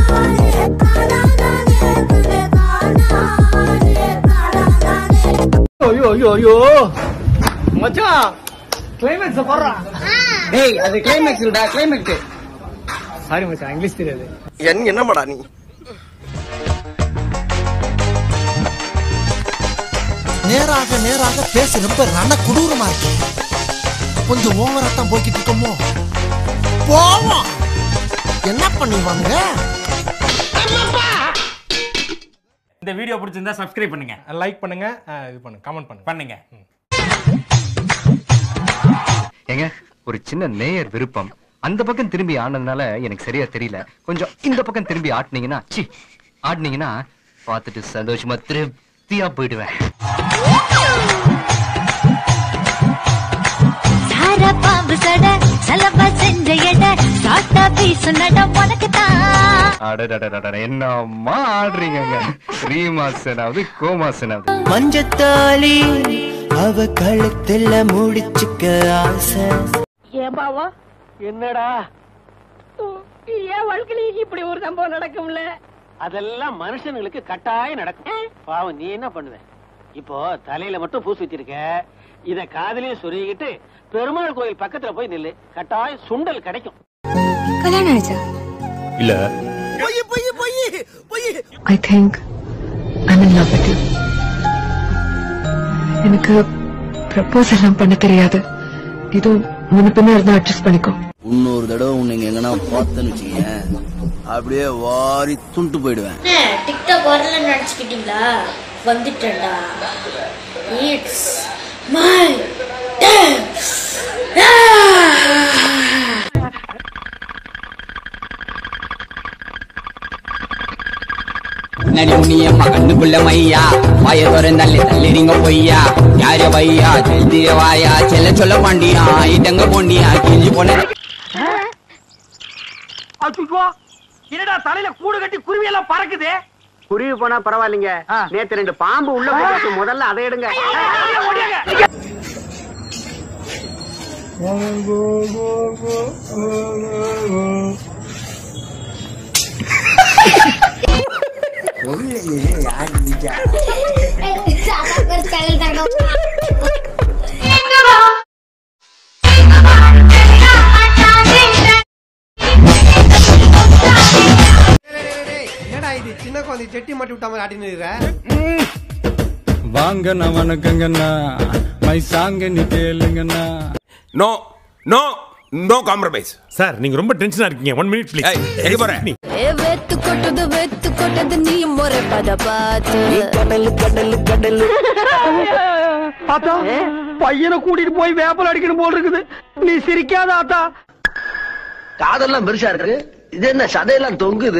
ஐயோ ஐயோ ஐயோ மச்சான் கிளைமேக்ஸ் போடுறா டேய் அது கிளைமேக்ஸ் இல்லடா கிளைமேக்ஸ் சாரி மச்சான் இங்கிலீஷ் தெரியாது என் என்னமாடா நீ நேராக நேராக பேச ரொம்ப ரண கொடூரமா இருக்கு கொஞ்சம் ஓவரா தான் போய்கிட்டு இருக்கோமோ போவோம் என்ன பண்ணுவாங்க இந்த வீடியோ பிடிச்சிருந்தா சப்ஸ்கிரைப் பண்ணுங்க லைக் பண்ணுங்க அஹ், இது பண்ணுங்க கமெண்ட் பண்ணுங்க பண்ணுங்க ஏங்க ஒரு சின்ன நேயர் விருப்பம் அந்த பக்கம் திரும்பி ஆனதுனால எனக்கு சரியா தெரியல கொஞ்சம் இந்த பக்கம் திரும்பி ஆட்டுனீங்கன்னா சி ஆட்டுனீங்கன்னா பார்த்துட்டு சந்தோஷமா திருப்தியா போயிடுவேன் சார பாம்பு சட சலபா செஞ்ச எட சாட்டா பீசு நட உனக்குத்தான் அடடடடட என்னம்மா ஆடுறீங்க ரீமாசனாவது கோமாசனாவது மஞ்சத்தாளி அவ கழுத்துல முடிச்சுக்க ஆசை ஏன் பாவா என்னடா என் வாழ்க்கையில இப்படி ஒரு சம்பவம் நடக்கும்ல அதெல்லாம் மனுஷனுங்களுக்கு கட்டாயம் நடக்கும் பாவம் நீ என்ன பண்ணுவ இப்போ தலையில மட்டும் பூசி வச்சிருக்க இத காதுலயும் சொருகிட்டு பெருமாள் கோயில் பக்கத்துல போய் நில்லு கட்டாயம் சுண்டல் கிடைக்கும் கல்யாணம் ஆயிடுச்சா இல்ல பொய் பொய் பொய் பொய் I think I in love with you எனக்கு ப்ரப்போஸ் எல்லாம் பண்ண தெரியாது இது முன்ன பின்ன இருந்தா அட்ஜஸ்ட் பண்ணிக்கோ இன்னொரு தடவை உன்னை எங்கன்னா பார்த்தேன்னு வச்சுக்கேன் அப்படியே வாரி துண்டு போயிடுவேன் டிக்டாக் வரல நினைச்சுக்கிட்டீங்களா வந்துட்டேன்டா இட்ஸ் மை நடிமுனியம்மா கண்ணுக்குள்ள மையா வாய தள்ளி தள்ளிடுங்க பொய்யா யார பையா செல்திய வாயா செல்ல சொல்ல மாண்டியா இடங்க போண்டியா கிழிஞ்சு போன என்னடா தலையில கூடு கட்டி குருவி எல்லாம் பறக்குது குருவி போனா பரவாயில்லைங்க நேத்து ரெண்டு பாம்பு உள்ள போயிருக்கு முதல்ல அதை எடுங்க என்னடா இது சின்ன குழந்தை செட்டி மாட்டி விட்ட மாதிரி ஆட்டின்னு இருக்கிற வாங்கண்ணா வணக்கங்கண்ணா மை சாங்க நீ கேளுங்கண்ணா no no no compromise sir நீங்க ரொம்ப டென்ஷனா இருக்கீங்க ஒன் மினிட் ப்ளீஸ் எங்க போற வெத்து கொட்டது வெத்து கொட்டது நீ முறை பத பார்த்து கடல் கடல் கடல் ஆத்தா பையனை கூட்டிட்டு போய் வேப்பல் அடிக்கணும் போல் இருக்குது நீ சிரிக்காத ஆத்தா காதெல்லாம் பெருசா இருக்கு இது என்ன சதையெல்லாம் தொங்குது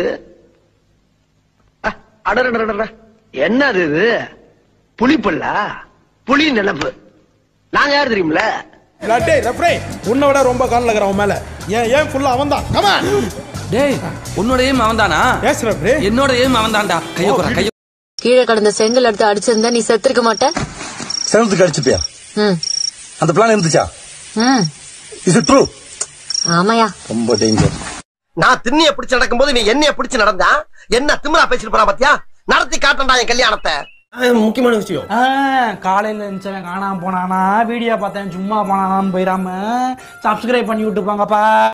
அடடடட என்னது இது புலிப்பல்லா புலி நிலப்பு நாங்க யார் தெரியுமில உன்னை விட ரொம்ப காலில் இருக்கிறவன் மேல ஏன் ஏன் ஃபுல்லா அவன் தான் கமா டேய் உன்னோட ஏம் அவன் தானா ஏசுற பிரே என்னோட ஏம் அவன் தான்டா கையோ குறா கையோ கீழே கடந்த செங்கல் எடுத்து அடிச்சிருந்தா நீ செத்துருக்க மாட்ட செவன்த்துக்கு அடிச்சுப்பியா ம் அந்த பிளான் இருந்துச்சா ம் இஸ் ட்ரூ ஆமாயா ரொம்ப டேஞ்சர் நான் திண்ணிய பிடிச்சு நடக்கும்போது நீ என்னைய பிடிச்சு நடந்தா என்ன திமிரா பேசிட்டு போறா பாத்தியா நடத்தி காட்டண்டா என் கல்யாணத்தை முக்கியமான விஷயம் காலையில இருந்துச்சவன் காணாம போனானா வீடியோ பார்த்தேன் சும்மா போனானான்னு போயிடாம சப்ஸ்கிரைப் பண்ணி விட்டுப்பாங்கப்பா